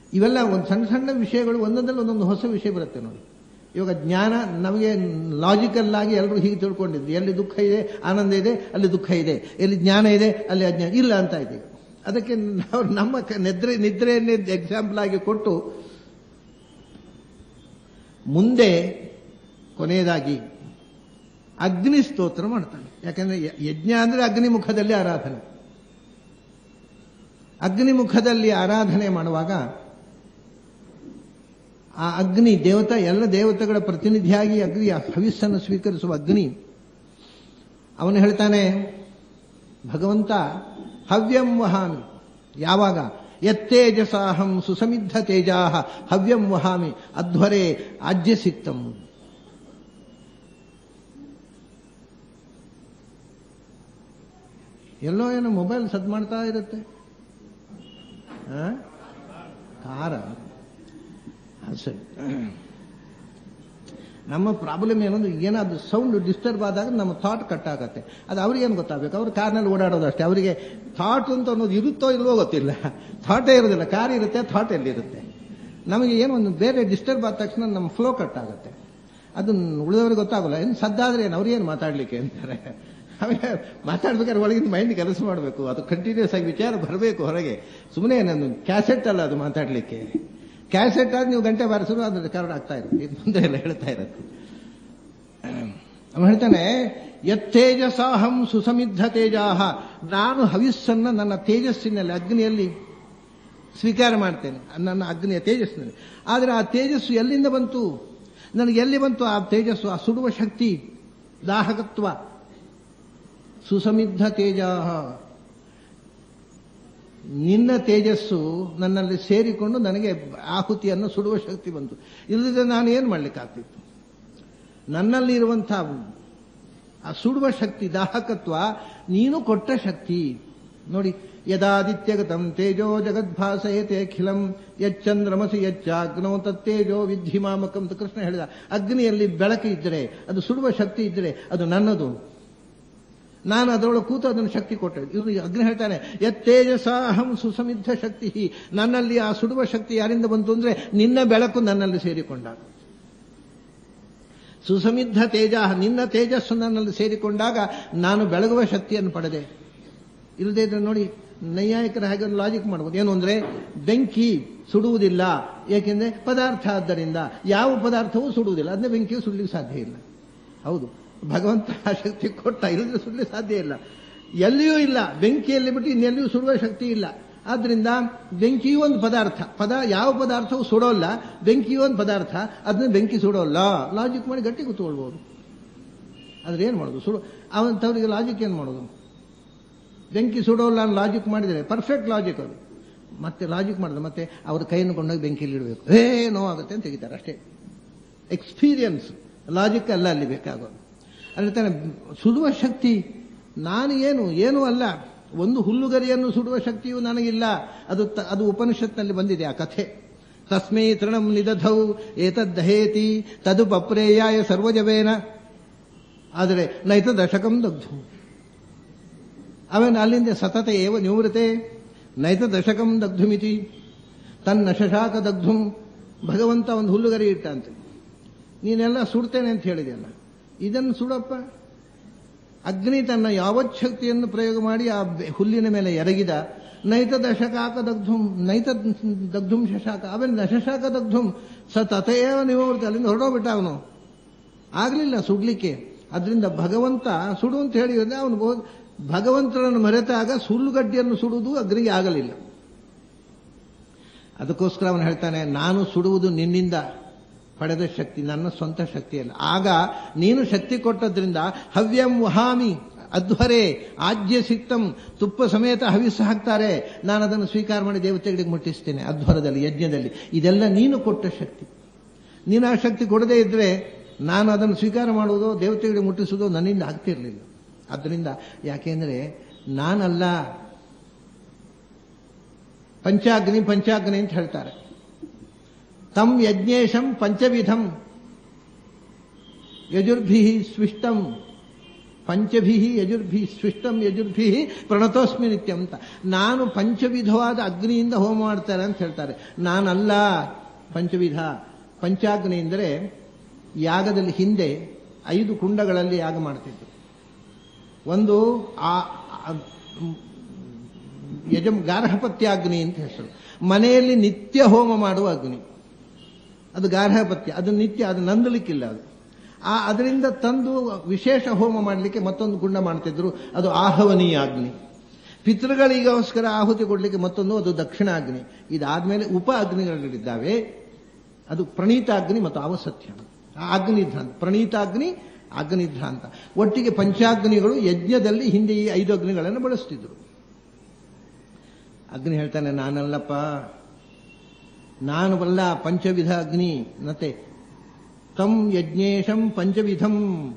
ಇವೆಲ್ಲ ಒಂದು ಸಣ್ಣ ಸಣ್ಣ ವಿಷಯಗಳು ಒಂದೊಂದಲ್ಲಿ ಒಂದೊಂದು ಹೊಸ ವಿಷಯ ಬರುತ್ತೆ ನೋಡಿ ಇವಾಗ ಜ್ಞಾನ ನಮಗೆ ಲಾಜಿಕಲ್ ಆಗಿ ಎಲ್ಲರೂ ಹೀಗೆ ತಿಳ್ಕೊಂಡಿದ್ವಿ ಎಲ್ಲಿ ದುಃಖ ಇದೆ ಆನಂದ ಇದೆ ಅಲ್ಲಿ ದುಃಖ ಇದೆ ಎಲ್ಲಿ ಜ್ಞಾನ ಇದೆ ಅಲ್ಲಿ ಅಜ್ಞಾನ ಇಲ್ಲ ಅಂತ ಇದ್ದೀವಿ ಅದಕ್ಕೆ ನಾವು ನಮ್ಮ ಕ- ನಿದ್ರೆ ನಿದ್ರೆಯನ್ನೇ ಎಕ್ಸಾಂಪಲ್ ಆಗಿ ಕೊಟ್ಟು ಮುಂದೆ ಕೊನೆಯದಾಗಿ ಅಗ್ನಿ ಸ್ತೋತ್ರ ಮಾಡ್ತಾನೆ ಯಾಕಂದ್ರೆ ಯ- ಯಜ್ಞ ಅಂದ್ರೆ ಅಗ್ನಿ ಮುಖದಲ್ಲಿ ಆರಾಧನೆ ಅಗ್ನಿ ಮುಖದಲ್ಲಿ ಆರಾಧನೆ ಮಾಡುವಾಗ ಆ ಅಗ್ನಿ ದೇವತಾ ಎಲ್ಲ ದೇವತೆಗಳ ಪ್ರತಿನಿಧಿಯಾಗಿ ಅಗ್ನಿ ಆ ಹವಿಸ್ಸನ್ನು ಸ್ವೀಕರಿಸುವ ಅಗ್ನಿ ಅವನು ಹೇಳ್ತಾನೆ ಭಗವಂತ ಹವ್ಯಂ ವಹಾಮಿ ಯಾವಾಗ ಯತ್ತೇಜಸಾಹಂ ಸುಸಮಿದ್ಧ ತೇಜಾ ಹವ್ಯಂ ವಹಾಮಿ ಅಧ್ವರೆ ಆಜ್ಯ ಸಿಕ್ತಂ ಎಲ್ಲೋ ಏನೋ ಮೊಬೈಲ್ ಸದ್ ಮಾಡ್ತಾ ಇರುತ್ತೆ ಆ? ಕಾರ ಅದು ಸರಿ ನಮ್ಮ ಪ್ರಾಬ್ಲಮ್ ಏನಂದ್ರೆ ಏನಾದ್ರು ಸೌಂಡ್ ಡಿಸ್ಟರ್ಬ್ ಆದಾಗ ನಮ್ಮ ಥಾಟ್ ಕಟ್ ಆಗತ್ತೆ ಅದು ಅವ್ರಿಗೇನು ಗೊತ್ತಾಗಬೇಕು ಅವ್ರು ಕಾರ್ನಲ್ಲಿ ಓಡಾಡೋದು ಅಷ್ಟೇ ಅವರಿಗೆ ಥಾಟ್ ಅಂತ ಅನ್ನೋದು ಇರುತ್ತೋ ಇಲ್ವೋ ಗೊತ್ತಿಲ್ಲ ಥಾಟೇ ಇರೋದಿಲ್ಲ ಕಾರ್ ಇರುತ್ತೆ ಥಾಟ್ ಎಲ್ಲಿರುತ್ತೆ ನಮಗೆ ಏನೋ ಒಂದು ಬೇರೆ ಡಿಸ್ಟರ್ಬ್ ಆದ ತಕ್ಷಣ ನಮ್ಮ ಫ್ಲೋ ಕಟ್ ಆಗುತ್ತೆ ಅದು ಉಳಿದವ್ರಿಗೆ ಗೊತ್ತಾಗಲ್ಲ ಏನು ಸದ್ದಾದ್ರೆ ಏನು ಅವ್ರೇನು ಮಾತಾಡ್ಲಿಕ್ಕೆ ಅಂತಾರೆ ಆಮೇಲೆ ಮಾತಾಡ್ಬೇಕಾದ್ರೆ ಒಳಗಿನ ಮೈಂಡ್ ಕೆಲಸ ಮಾಡಬೇಕು ಅದು ಕಂಟಿನ್ಯೂಸ್ ಆಗಿ ವಿಚಾರ ಬರಬೇಕು ಹೊರಗೆ ಸುಮ್ಮನೆ ನನ್ನ ಕ್ಯಾಸೆಟ್ ಅಲ್ಲ ಅದು ಮಾತಾಡ್ಲಿಕ್ಕೆ ಕ್ಯಾಸೆಟ್ ಆದ್ರೆ ನೀವು ಗಂಟೆ ಬಾರಿಸಿದ್ರು ಅದು ರೆಕಾರ್ಡ್ ಆಗ್ತಾ ಇರುತ್ತೆ ಇದು ಮುಂದೆ ಎಲ್ಲ ಹೇಳ್ತಾ ಇರುತ್ತೆ ಅವನು ಹೇಳ್ತಾನೆ ಯತ್ತೇಜಸಾಹಂ ಸುಸಮಿದ್ಧ ತೇಜಾಹ ನಾನು ಹವಿಸ್ಸನ್ನ ನನ್ನ ತೇಜಸ್ಸಿನಲ್ಲಿ ಅಗ್ನಿಯಲ್ಲಿ ಸ್ವೀಕಾರ ಮಾಡ್ತೇನೆ ನನ್ನ ಅಗ್ನಿಯ ತೇಜಸ್ಸಿನಲ್ಲಿ ಆದರೆ ಆ ತೇಜಸ್ಸು ಎಲ್ಲಿಂದ ಬಂತು ನನಗೆ ಎಲ್ಲಿ ಬಂತು ಆ ತೇಜಸ್ಸು ಆ ಸುಡುವ ಶಕ್ತಿ ದಾಹಕತ್ವ ಸುಸಮಿದ್ಧ ತೇಜಾಹ ನಿನ್ನ ತೇಜಸ್ಸು ನನ್ನಲ್ಲಿ ಸೇರಿಕೊಂಡು ನನಗೆ ಆಹುತಿಯನ್ನು ಸುಡುವ ಶಕ್ತಿ ಬಂತು ಇಲ್ಲದೆ ನಾನು ಏನು ಮಾಡ್ಲಿಕ್ಕಾಗ್ತಿತ್ತು ನನ್ನಲ್ಲಿ ಇರುವಂಥ ಆ ಸುಡುವ ಶಕ್ತಿ ದಾಹಕತ್ವ ನೀನು ಕೊಟ್ಟ ಶಕ್ತಿ ನೋಡಿ ಯದಾದಿತ್ಯಗತಂ ತೇಜೋ ಜಗದ್ಭಾಸಯತೆ ಅಖಿಲಂ ಯಚ್ಚಂದ್ರಮಸಿ ಯಚ್ಚಾಗ್ನೋ ತತ್ತೇಜೋ ವಿದ್ಧಿ ಮಾಮಕಂ ಅಂತ ಕೃಷ್ಣ ಹೇಳಿದ ಅಗ್ನಿಯಲ್ಲಿ ಬೆಳಕು ಇದ್ದರೆ ಅದು ಸುಡುವ ಶಕ್ತಿ ಇದ್ದರೆ ಅದು ನನ್ನದು ನಾನು ಅದರೊಳಗೆ ಕೂತು ಅದನ್ನು ಶಕ್ತಿ ಕೊಟ್ಟೆ ಇವರು ಅಗ್ನಿ ಹೇಳ್ತಾನೆ ಯತ್ತೇಜಸಾಹಂ ಸುಸಮಿದ್ಧ ಶಕ್ತಿ ನನ್ನಲ್ಲಿ ಆ ಸುಡುವ ಶಕ್ತಿ ಯಾರಿಂದ ಬಂತು ಅಂದ್ರೆ ನಿನ್ನ ಬೆಳಕು ನನ್ನಲ್ಲಿ ಸೇರಿಕೊಂಡಾಗ ಸುಸಮಿದ್ಧ ತೇಜ ನಿನ್ನ ತೇಜಸ್ಸು ನನ್ನಲ್ಲಿ ಸೇರಿಕೊಂಡಾಗ ನಾನು ಬೆಳಗುವ ಶಕ್ತಿಯನ್ನು ಪಡೆದೆ ಇಲ್ಲದೇ ಇದ್ರೆ ನೋಡಿ ನೈಯಾಯಿಕರ ಹಾಗೆ ಒಂದು ಲಾಜಿಕ್ ಮಾಡ್ಬೋದು ಏನು ಅಂದ್ರೆ ಬೆಂಕಿ ಸುಡುವುದಿಲ್ಲ ಏಕೆಂದ್ರೆ ಪದಾರ್ಥ ಆದ್ದರಿಂದ ಯಾವ ಪದಾರ್ಥವೂ ಸುಡುವುದಿಲ್ಲ ಅದನ್ನೇ ಬೆಂಕಿಯು ಸುಡಲಿಕ್ಕೆ ಸಾಧ್ಯ ಇಲ್ಲ ಹೌದು ಭಗವಂತ ಆ ಶಕ್ತಿ ಕೊಟ್ಟ ಇಲ್ಲದ್ರೆ ಸುಡಲಿಕ್ಕೆ ಸಾಧ್ಯ ಇಲ್ಲ ಎಲ್ಲಿಯೂ ಇಲ್ಲ ಬೆಂಕಿಯಲ್ಲಿ ಬಿಟ್ಟು ಇನ್ನೆಲ್ಲಿಯೂ ಸುಡುವ ಶಕ್ತಿ ಇಲ್ಲ ಆದ್ರಿಂದ ಬೆಂಕಿಯೂ ಒಂದು ಪದಾರ್ಥ ಪದ ಯಾವ ಪದಾರ್ಥವೂ ಸುಡೋಲ್ಲ ಬೆಂಕಿಯೂ ಒಂದು ಪದಾರ್ಥ ಅದನ್ನ ಬೆಂಕಿ ಸುಡೋಲ್ಲ ಲಾಜಿಕ್ ಮಾಡಿ ಗಟ್ಟಿ ಕೂತ್ಕೊಳ್ಬೋದು ಆದ್ರೆ ಏನು ಮಾಡೋದು ಸುಡು ಅವಂಥವ್ರಿಗೆ ಲಾಜಿಕ್ ಏನು ಮಾಡೋದು ಬೆಂಕಿ ಸುಡೋಲ್ಲ ಅಂತ ಲಾಜಿಕ್ ಮಾಡಿದರೆ ಪರ್ಫೆಕ್ಟ್ ಲಾಜಿಕ್ ಅದು ಮತ್ತೆ ಲಾಜಿಕ್ ಮಾಡಿದ್ರೆ ಮತ್ತೆ ಅವ್ರ ಕೈಯನ್ನು ಕೊಂಡೋಗಿ ಬೆಂಕಿಯಲ್ಲಿ ಇಡಬೇಕು ಏ ನೋವಾಗುತ್ತೆ ಅಂತ ತೆಗಿತಾರೆ ಅಷ್ಟೇ ಎಕ್ಸ್ಪೀರಿಯನ್ಸ್ ಲಾಜಿಕ್ ಅಲ್ಲ ಅಲ್ಲಿ ಬೇಕಾಗೋದು ಅಲ್ಲಿ ತಾನೆ ಸುಡುವ ಶಕ್ತಿ ನಾನು ಏನು ಏನೂ ಅಲ್ಲ ಒಂದು ಹುಲ್ಲುಗರಿಯನ್ನು ಸುಡುವ ಶಕ್ತಿಯೂ ನನಗಿಲ್ಲ ಅದು ತ- ಅದು ಉಪನಿಷತ್ನಲ್ಲಿ ಬಂದಿದೆ ಆ ಕಥೆ ತಸ್ಮೈ ತೃಣಂ ನಿದಧೌ ಏತದ್ದಹೇತಿ ತದು ಪಪ್ರೇಯಾಯ ಸರ್ವಜವೇನ ಆದರೆ ನೈತ ದಶಕಂ ದಗ್ಧು ಅವನ ಅಲ್ಲಿಂದ ಸತತ ಏವ ನಿವೃತೆ ನೈತ ದಶಕಂ ದಗ್ಧುಮಿತಿ ತನ್ನ ಶಶಾಕ ದಗ್ಧುಂ ಭಗವಂತ ಒಂದು ಹುಲ್ಲುಗರಿ ಇಟ್ಟಂತೆ ನೀನೆಲ್ಲ ಸುಡ್ತೇನೆ ಅಂತ ಹೇಳಿದೆಯಲ್ಲ ಇದನ್ನು ಸುಡಪ್ಪ ಅಗ್ನಿ ತನ್ನ ಯಾವತ್ ಶಕ್ತಿಯನ್ನು ಪ್ರಯೋಗ ಮಾಡಿ ಆ ಬೆ- ಹುಲ್ಲಿನ ಮೇಲೆ ಎರಗಿದ ನೈತ ದಶಕಾಕ ದಗ್ಧುಂ ನೈತ ದಗ್ಧುಂ ಶಶಾಕ ಆಮೇಲೆ ನಶಶಾಕ ದಗ್ಧುಂ ಸ ತಥೇವ ನಿವೃತ್ತ ಅಲ್ಲಿಂದ ಹೊರಡೋಗ್ಬಿಟ್ಟ ಅವನು ಆಗ್ಲಿಲ್ಲ ಸುಡ್ಲಿಕ್ಕೆ ಅದರಿಂದ ಭಗವಂತ ಸುಡು ಅಂತ ಹೇಳಿದ್ರೆ ಅವನು ಬಹು- ಭಗವಂತನನ್ನು ಮರೆತಾಗ ಸುಳ್ಳುಗಡ್ಡಿಯನ್ನು ಸುಡುವುದು ಅಗ್ನಿಗೆ ಆಗಲಿಲ್ಲ ಅದಕ್ಕೋಸ್ಕರ ಅವನು ಹೇಳ್ತಾನೆ ನಾನು ಸುಡುವುದು ನಿನ್ನಿಂದ ಪಡೆದ ಶಕ್ತಿ ನನ್ನ ಸ್ವಂತ ಶಕ್ತಿಯಲ್ಲ ಆಗ ನೀನು ಶಕ್ತಿ ಕೊಟ್ಟದ್ರಿಂದ ಹವ್ಯಂ ವಹಾಮಿ ಅಧ್ವರೇ ಆಜ್ಯ ಸಿಕ್ತಂ ತುಪ್ಪ ಸಮೇತ ಹವಿಸ್ಸು ಹಾಕ್ತಾರೆ ನಾನು ಅದನ್ನು ಸ್ವೀಕಾರ ಮಾಡಿ ದೇವತೆಗಳಿಗೆ ಮುಟ್ಟಿಸ್ತೇನೆ ಅಧ್ವರದಲ್ಲಿ ಯಜ್ಞದಲ್ಲಿ ಇದೆಲ್ಲ ನೀನು ಕೊಟ್ಟ ಶಕ್ತಿ ನೀನು ಆ ಶಕ್ತಿ ಕೊಡದೇ ಇದ್ರೆ ನಾನು ಅದನ್ನು ಸ್ವೀಕಾರ ಮಾಡುವುದೋ ದೇವತೆಗಳಿಗೆ ಮುಟ್ಟಿಸುವುದೋ ನನ್ನಿಂದ ಆಗ್ತಿರ್ಲಿಲ್ಲ ಆದ್ದರಿಂದ ಯಾಕೆಂದ್ರೆ ನಾನಲ್ಲ ಪಂಚಾಗ್ನಿ ಪಂಚಾಗ್ನಿ ಅಂತ ಹೇಳ್ತಾರೆ ತಂ ಯಜ್ಞೇಶಂ ಪಂಚವಿಧಂ ಯಜುರ್ಭಿ ಸ್ವಿಷ್ಟಂ ಪಂಚಭಿ ಯಜುರ್ಭಿ ಸ್ವಿಷ್ಟಂ ಯಜುರ್ಭಿ ಪ್ರಣತೋಸ್ಮಿ ನಿತ್ಯಂ ಅಂತ ನಾನು ಪಂಚವಿಧವಾದ ಅಗ್ನಿಯಿಂದ ಹೋಮ ಮಾಡ್ತಾರೆ ಅಂತ ಹೇಳ್ತಾರೆ ನಾನಲ್ಲ ಪಂಚವಿಧ ಪಂಚಾಗ್ನಿ ಎಂದರೆ ಯಾಗದಲ್ಲಿ ಹಿಂದೆ ಐದು ಕುಂಡಗಳಲ್ಲಿ ಯಾಗ ಮಾಡ್ತಿದ್ರು ಒಂದು ಆ ಆ- ಯಜಮ್ ಗಾರ್ಹಪತ್ಯಾಗ್ನಿ ಅಂತ ಹೆಸರು ಮನೆಯಲ್ಲಿ ನಿತ್ಯ ಹೋಮ ಮಾಡುವ ಅಗ್ನಿ ಅದು ಗಾರ್ಹಪತ್ಯ ಅದು ನಿತ್ಯ ಅದು ನಂದಲಿಕ್ಕಿಲ್ಲ ಅದು ಆ ಅದರಿಂದ ತಂದು ವಿಶೇಷ ಹೋಮ ಮಾಡಲಿಕ್ಕೆ ಮತ್ತೊಂದು ಕುಂಡ ಮಾಡ್ತಿದ್ರು ಅದು ಆಹವನೀಯ ಅಗ್ನಿ ಪಿತೃಗಳಿಗೋಸ್ಕರ ಆಹುತಿ ಕೊಡಲಿಕ್ಕೆ ಮತ್ತೊಂದು ಅದು ದಕ್ಷಿಣಾಗ್ನಿ ಇದಾದ್ಮೇಲೆ ಉಪ ಅಗ್ನಿಗಳಿದ್ದಾವೆ ಅದು ಪ್ರಣೀತಾಗ್ನಿ ಮತ್ತು ಅವಸತ್ಯ ಆ ಅಗ್ನಿಧ್ರಾಂತ ಪ್ರಣೀತಾಗ್ನಿ ಅಗ್ನಿಧ್ರಾಂತ ಒಟ್ಟಿಗೆ ಪಂಚಾಗ್ನಿಗಳು ಯಜ್ಞದಲ್ಲಿ ಹಿಂದೆ ಈ ಐದು ಅಗ್ನಿಗಳನ್ನು ಬಳಸ್ತಿದ್ರು ಅಗ್ನಿ ಹೇಳ್ತಾನೆ ನಾನಲ್ಲಪ್ಪ ನಾನು ಬಲ್ಲ ಪಂಚವಿಧ ಅಗ್ನಿ ನತೆ ತಂ ಯಜ್ಞೇಶಂ ಪಂಚವಿಧಂ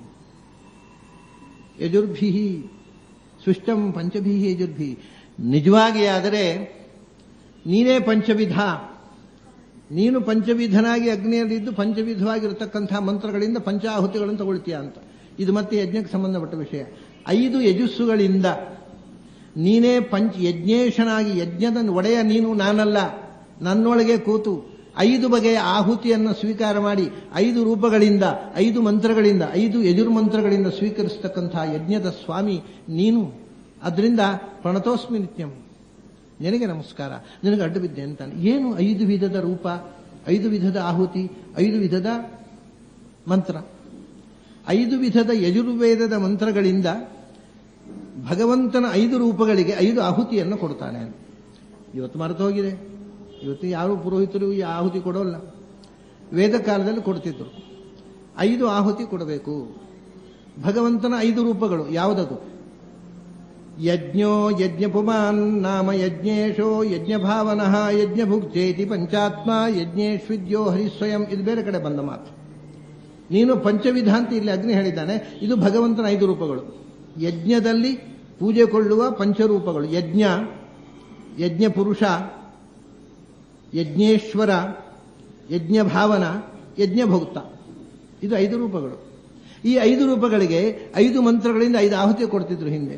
ಯಜುರ್ಭಿ ಸೃಷ್ಟಂ ಪಂಚಭಿ ಯಜುರ್ಭಿ ನಿಜವಾಗಿ ಆದರೆ ನೀನೇ ಪಂಚವಿಧ ನೀನು ಪಂಚವಿಧನಾಗಿ ಅಗ್ನಿಯಲ್ಲಿದ್ದು ಪಂಚವಿಧವಾಗಿರತಕ್ಕಂಥ ಮಂತ್ರಗಳಿಂದ ಪಂಚಾಹುತಿಗಳನ್ನು ತಗೊಳ್ತೀಯ ಅಂತ ಇದು ಮತ್ತೆ ಯಜ್ಞಕ್ಕೆ ಸಂಬಂಧಪಟ್ಟ ವಿಷಯ ಐದು ಯಜಸ್ಸುಗಳಿಂದ ನೀನೇ ಪಂಚ ಯಜ್ಞೇಶನಾಗಿ ಯಜ್ಞದ ಒಡೆಯ ನೀನು ನಾನಲ್ಲ ನನ್ನೊಳಗೆ ಕೂತು ಐದು ಬಗೆಯ ಆಹುತಿಯನ್ನು ಸ್ವೀಕಾರ ಮಾಡಿ ಐದು ರೂಪಗಳಿಂದ ಐದು ಮಂತ್ರಗಳಿಂದ ಐದು ಯಜುರ್ಮಂತ್ರಗಳಿಂದ ಸ್ವೀಕರಿಸತಕ್ಕಂಥ ಯಜ್ಞದ ಸ್ವಾಮಿ ನೀನು ಅದರಿಂದ ಪ್ರಣತೋಸ್ಮಿ ನಿತ್ಯಂ ನಿನಗೆ ನಮಸ್ಕಾರ ನಿನಗೆ ಅಡ್ಡು ಬಿದ್ದೆ ಅಂತಾನೆ ಏನು ಐದು ವಿಧದ ರೂಪ ಐದು ವಿಧದ ಆಹುತಿ ಐದು ವಿಧದ ಮಂತ್ರ ಐದು ವಿಧದ ಯಜುರ್ವೇದದ ಮಂತ್ರಗಳಿಂದ ಭಗವಂತನ ಐದು ರೂಪಗಳಿಗೆ ಐದು ಆಹುತಿಯನ್ನು ಕೊಡ್ತಾನೆ ಇವತ್ತು ಮರೆತು ಹೋಗಿದೆ ಇವತ್ತು ಯಾರು ಪುರೋಹಿತರು ಈ ಆಹುತಿ ಕೊಡೋಲ್ಲ ವೇದ ಕಾಲದಲ್ಲಿ ಕೊಡ್ತಿದ್ರು ಐದು ಆಹುತಿ ಕೊಡಬೇಕು ಭಗವಂತನ ಐದು ರೂಪಗಳು ಯಾವುದದು ಯಜ್ಞೋ ಯಜ್ಞಪುಮಾನ್ ನಾಮ ಯಜ್ಞೇಶೋ ಯಜ್ಞಭಾವನಃ ಯಜ್ಞಭುಕ್ತೇತಿ ಪಂಚಾತ್ಮ ಯಜ್ಞೇಶ್ವಿದ್ಯೋ ಹರಿಸ್ವಯಂ ಇದು ಬೇರೆ ಕಡೆ ಬಂದ ಮಾತು ನೀನು ಪಂಚವಿಧ ಅಂತ ಇಲ್ಲಿ ಅಗ್ನಿ ಹೇಳಿದ್ದಾನೆ ಇದು ಭಗವಂತನ ಐದು ರೂಪಗಳು ಯಜ್ಞದಲ್ಲಿ ಪೂಜೆ ಕೊಳ್ಳುವ ಪಂಚರೂಪಗಳು ಯಜ್ಞ ಯಜ್ಞ ಪುರುಷ ಯಜ್ಞೇಶ್ವರ ಯಜ್ಞ ಭಾವನ ಯಜ್ಞಭೋಕ್ತ ಇದು ಐದು ರೂಪಗಳು ಈ ಐದು ರೂಪಗಳಿಗೆ ಐದು ಮಂತ್ರಗಳಿಂದ ಐದು ಆಹುತಿ ಕೊಡ್ತಿದ್ರು ಹಿಂದೆ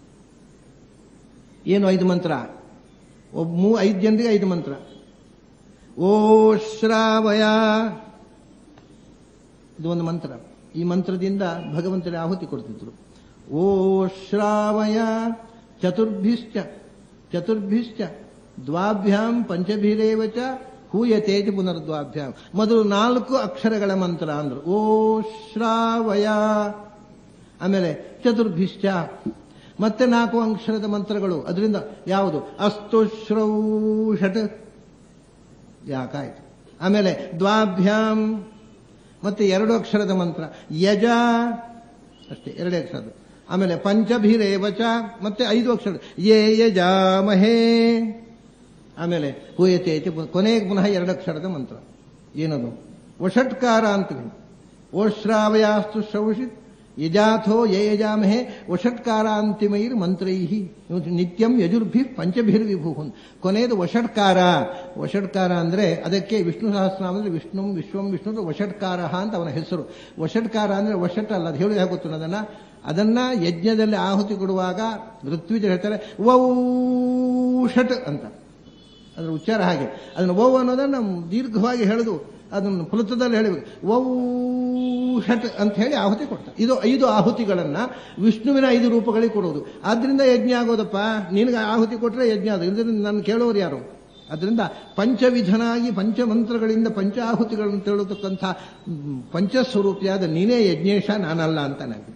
ಏನು ಐದು ಮಂತ್ರ ಒಬ್ಬ ಮೂ ಐದು ಜನರಿಗೆ ಐದು ಮಂತ್ರ ಓ ಶ್ರಾವಯ ಇದು ಒಂದು ಮಂತ್ರ ಈ ಮಂತ್ರದಿಂದ ಭಗವಂತನ ಆಹುತಿ ಕೊಡ್ತಿದ್ರು ಓ ಶ್ರಾವಯ ಚತುರ್ಭಿಶ್ಚ ಚತುರ್ಭಿಶ್ಚ ದ್ವಾಭ್ಯಾಂ ಪಂಚಭಿರೇವ ಚ ಹೂಯತೇಜ ಪುನರ್ದ್ವಾಭ್ಯಾಂ ಮೊದಲು ನಾಲ್ಕು ಅಕ್ಷರಗಳ ಮಂತ್ರ ಅಂದ್ರು ಓ ಶ್ರಾವಯ ಆಮೇಲೆ ಚತುರ್ಭಿಶ್ಚ ಮತ್ತೆ ನಾಲ್ಕು ಅಕ್ಷರದ ಮಂತ್ರಗಳು ಅದರಿಂದ ಯಾವುದು ಅಸ್ತು ಶ್ರೌ ಷಟ್ ಯಾಕಾಯ್ತು ಆಮೇಲೆ ದ್ವಾಭ್ಯಾಂ ಮತ್ತೆ ಎರಡು ಅಕ್ಷರದ ಮಂತ್ರ ಯಜ ಅಷ್ಟೇ ಎರಡೇ ಅಕ್ಷರದ ಆಮೇಲೆ ಪಂಚಭಿರೇವಚ ಮತ್ತೆ ಐದು ಅಕ್ಷರ ಯೇ ಯಜಾಮಹೇ ಆಮೇಲೆ ಹೂಯತೆ ಐತಿ ಕೊನೆಗೆ ಪುನಃ ಎರಡು ಅಕ್ಷರದ ಮಂತ್ರ ಏನದು ವಷಟ್ಕಾರ ಅಂತೀವಿ ಓಶ್ರಾವಯಾಸ್ತು ಶ್ರೌಷಿತ್ ಯಜಾಥೋ ಯೇ ಯಜಾಮಹೇ ವಷಟ್ಕಾರಾಂತಿಮೈರ್ ಮಂತ್ರೈ ನಿತ್ಯಂ ಯಜುರ್ಭಿ ಪಂಚಭಿರ್ವಿಭು ಕೊನೆಯದು ವಷಟ್ಕಾರ ವಷಟ್ಕಾರ ಅಂದ್ರೆ ಅದಕ್ಕೆ ವಿಷ್ಣು ಸಹಸ್ರನಾಮದಲ್ಲಿ ವಿಷ್ಣು ವಿಶ್ವಂ ವಿಷ್ಣು ವಷಟ್ಕಾರ ಅಂತ ಅವನ ಹೆಸರು ವಷಟ್ಕಾರ ಅಂದ್ರೆ ವಷಟ್ ಅಲ್ಲ ಅದು ಹೇಳಿ ಗೊತ್ತು ಅದನ್ನ ಅದನ್ನ ಯಜ್ಞದಲ್ಲಿ ಆಹುತಿ ಕೊಡುವಾಗ ಋತ್ವಿಜರು ಹೇಳ್ತಾರೆ ವೌಷಟ್ ಅಂತ ಅದರ ಉಚ್ಚಾರ ಹಾಗೆ ಅದನ್ನು ವೌ ಅನ್ನೋದನ್ನ ದೀರ್ಘವಾಗಿ ಹೇಳುದು ಅದನ್ನು ಫಲತದಲ್ಲಿ ಹೇಳಬೇಕು ವೌ ಷಟ್ ಅಂತ ಹೇಳಿ ಆಹುತಿ ಕೊಡ್ತಾರೆ ಇದು ಐದು ಆಹುತಿಗಳನ್ನ ವಿಷ್ಣುವಿನ ಐದು ರೂಪಗಳಿಗೆ ಕೊಡೋದು ಆದ್ರಿಂದ ಯಜ್ಞ ಆಗೋದಪ್ಪ ನಿನಗೆ ಆಹುತಿ ಕೊಟ್ಟರೆ ಯಜ್ಞ ಅದು ಇದರಿಂದ ನನ್ನ ಕೇಳೋರು ಯಾರು ಅದರಿಂದ ಪಂಚವಿಧನಾಗಿ ಪಂಚಮಂತ್ರಗಳಿಂದ ಪಂಚಾಹುತಿಗಳನ್ನು ತೆರಳತಕ್ಕಂಥ ಪಂಚಸ್ವರೂಪಿಯಾದ ನೀನೇ ಯಜ್ಞೇಶ ನಾನಲ್ಲ ಅಂತ ನನಗೆ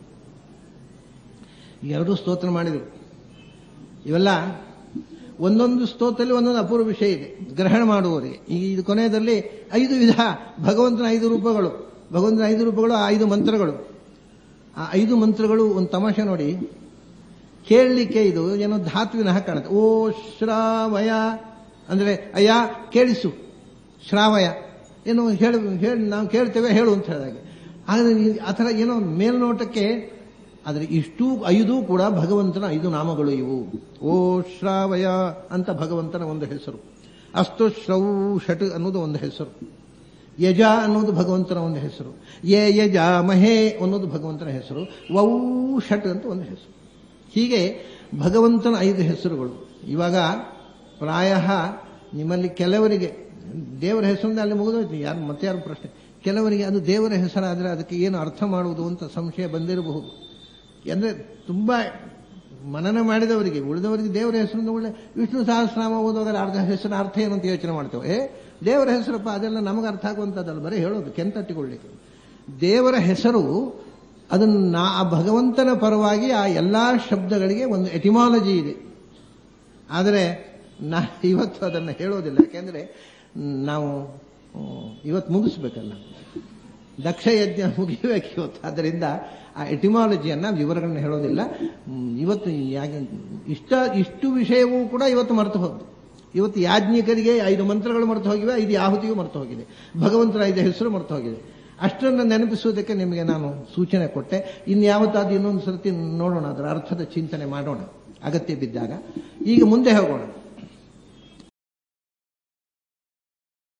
ಎರಡು ಸ್ತೋತ್ರ ಮಾಡಿದರು ಇವೆಲ್ಲ ಒಂದೊಂದು ಸ್ತೋತ್ರದಲ್ಲಿ ಒಂದೊಂದು ಅಪೂರ್ವ ವಿಷಯ ಇದೆ ಗ್ರಹಣ ಮಾಡುವವರಿಗೆ ಈ ಇದು ಕೊನೆಯದಲ್ಲಿ ಐದು ವಿಧ ಭಗವಂತನ ಐದು ರೂಪಗಳು ಭಗವಂತನ ಐದು ರೂಪಗಳು ಆ ಐದು ಮಂತ್ರಗಳು ಆ ಐದು ಮಂತ್ರಗಳು ಒಂದು ತಮಾಷೆ ನೋಡಿ ಕೇಳಲಿಕ್ಕೆ ಇದು ಏನೋ ಧಾತುವಿನ ಕಾಣುತ್ತೆ ಓ ಶ್ರಾವಯ ಅಂದ್ರೆ ಅಯ್ಯ ಕೇಳಿಸು ಶ್ರಾವಯ ಏನು ಹೇಳು ಹೇಳಿ ನಾವು ಕೇಳ್ತೇವೆ ಹೇಳು ಅಂತ ಹೇಳಿದಾಗೆ ಆದರೆ ಆ ಥರ ಏನೋ ಮೇಲ್ನೋಟಕ್ಕೆ ಆದರೆ ಇಷ್ಟು ಐದು ಕೂಡ ಭಗವಂತನ ಐದು ನಾಮಗಳು ಇವು ಓ ಶ್ರಾವಯ ಅಂತ ಭಗವಂತನ ಒಂದು ಹೆಸರು ಅಸ್ತು ಶ್ರೌ ಷಟ್ ಅನ್ನೋದು ಒಂದು ಹೆಸರು ಯಜ ಅನ್ನೋದು ಭಗವಂತನ ಒಂದು ಹೆಸರು ಯೇ ಯಜ ಮಹೇ ಅನ್ನೋದು ಭಗವಂತನ ಹೆಸರು ವೌ ಷಟ್ ಅಂತ ಒಂದು ಹೆಸರು ಹೀಗೆ ಭಗವಂತನ ಐದು ಹೆಸರುಗಳು ಇವಾಗ ಪ್ರಾಯ ನಿಮ್ಮಲ್ಲಿ ಕೆಲವರಿಗೆ ದೇವರ ಹೆಸರಿಂದ ಅಲ್ಲಿ ಮುಗಿದೋಯ್ತು ಯಾರು ಮತ್ತೆ ಯಾರು ಪ್ರಶ್ನೆ ಕೆಲವರಿಗೆ ಅದು ದೇವರ ಹೆಸರಾದರೆ ಅದಕ್ಕೆ ಏನು ಅರ್ಥ ಮಾಡುವುದು ಅಂತ ಸಂಶಯ ಬಂದಿರಬಹುದು ಅಂದರೆ ತುಂಬ ಮನನ ಮಾಡಿದವರಿಗೆ ಉಳಿದವರಿಗೆ ದೇವರ ಹೆಸರಿಂದ ಒಳ್ಳೆ ವಿಷ್ಣು ಸಹಸ್ರನಾಮ ಓದುವಾಗ ಅರ್ಧ ಹೆಸರಿನ ಅರ್ಥ ಏನು ಅಂತ ಯೋಚನೆ ಮಾಡ್ತೇವೆ ಏ ದೇವರ ಹೆಸರಪ್ಪ ಅದೆಲ್ಲ ನಮಗೆ ಅರ್ಥ ಆಗುವಂಥದ್ದಲ್ಲ ಬರೀ ಹೇಳೋದು ಕೆಂತಟ್ಟಿಕೊಳ್ಳಿಕ್ಕೆ ದೇವರ ಹೆಸರು ಅದನ್ನು ನಾ ಆ ಭಗವಂತನ ಪರವಾಗಿ ಆ ಎಲ್ಲ ಶಬ್ದಗಳಿಗೆ ಒಂದು ಎಟಿಮಾಲಜಿ ಇದೆ ಆದರೆ ನಾ ಇವತ್ತು ಅದನ್ನು ಹೇಳೋದಿಲ್ಲ ಯಾಕೆಂದರೆ ನಾವು ಇವತ್ತು ಮುಗಿಸ್ಬೇಕಲ್ಲ ದಕ್ಷ ಯಜ್ಞ ಮುಗಿಬೇಕು ಇವತ್ತು ಆದ್ದರಿಂದ ಆ ಎಟಿಮಾಲಜಿಯನ್ನು ವಿವರಗಳನ್ನ ಹೇಳೋದಿಲ್ಲ ಹ್ಮ್, ಇವತ್ತು ಯಾಕೆ ಇಷ್ಟ ಇಷ್ಟು ವಿಷಯವೂ ಕೂಡ ಇವತ್ತು ಮರೆತು ಹೋಗ್ದು ಇವತ್ತು ಯಾಜ್ಞಿಕರಿಗೆ ಐದು ಮಂತ್ರಗಳು ಮರೆತು ಹೋಗಿವೆ ಐದು ಆಹುತಿಯೂ ಮರೆತು ಹೋಗಿದೆ ಭಗವಂತನ ಐದು ಹೆಸರು ಮರೆತು ಹೋಗಿದೆ ಅಷ್ಟನ್ನು ನೆನಪಿಸುವುದಕ್ಕೆ ನಿಮಗೆ ನಾನು ಸೂಚನೆ ಕೊಟ್ಟೆ ಇನ್ಯಾವತ್ತಾದ್ರೂ ಇನ್ನೊಂದು ಸರ್ತಿ ನೋಡೋಣ ಅದರ ಅರ್ಥದ ಚಿಂತನೆ ಮಾಡೋಣ ಅಗತ್ಯ ಬಿದ್ದಾಗ ಈಗ ಮುಂದೆ ಹೋಗೋಣ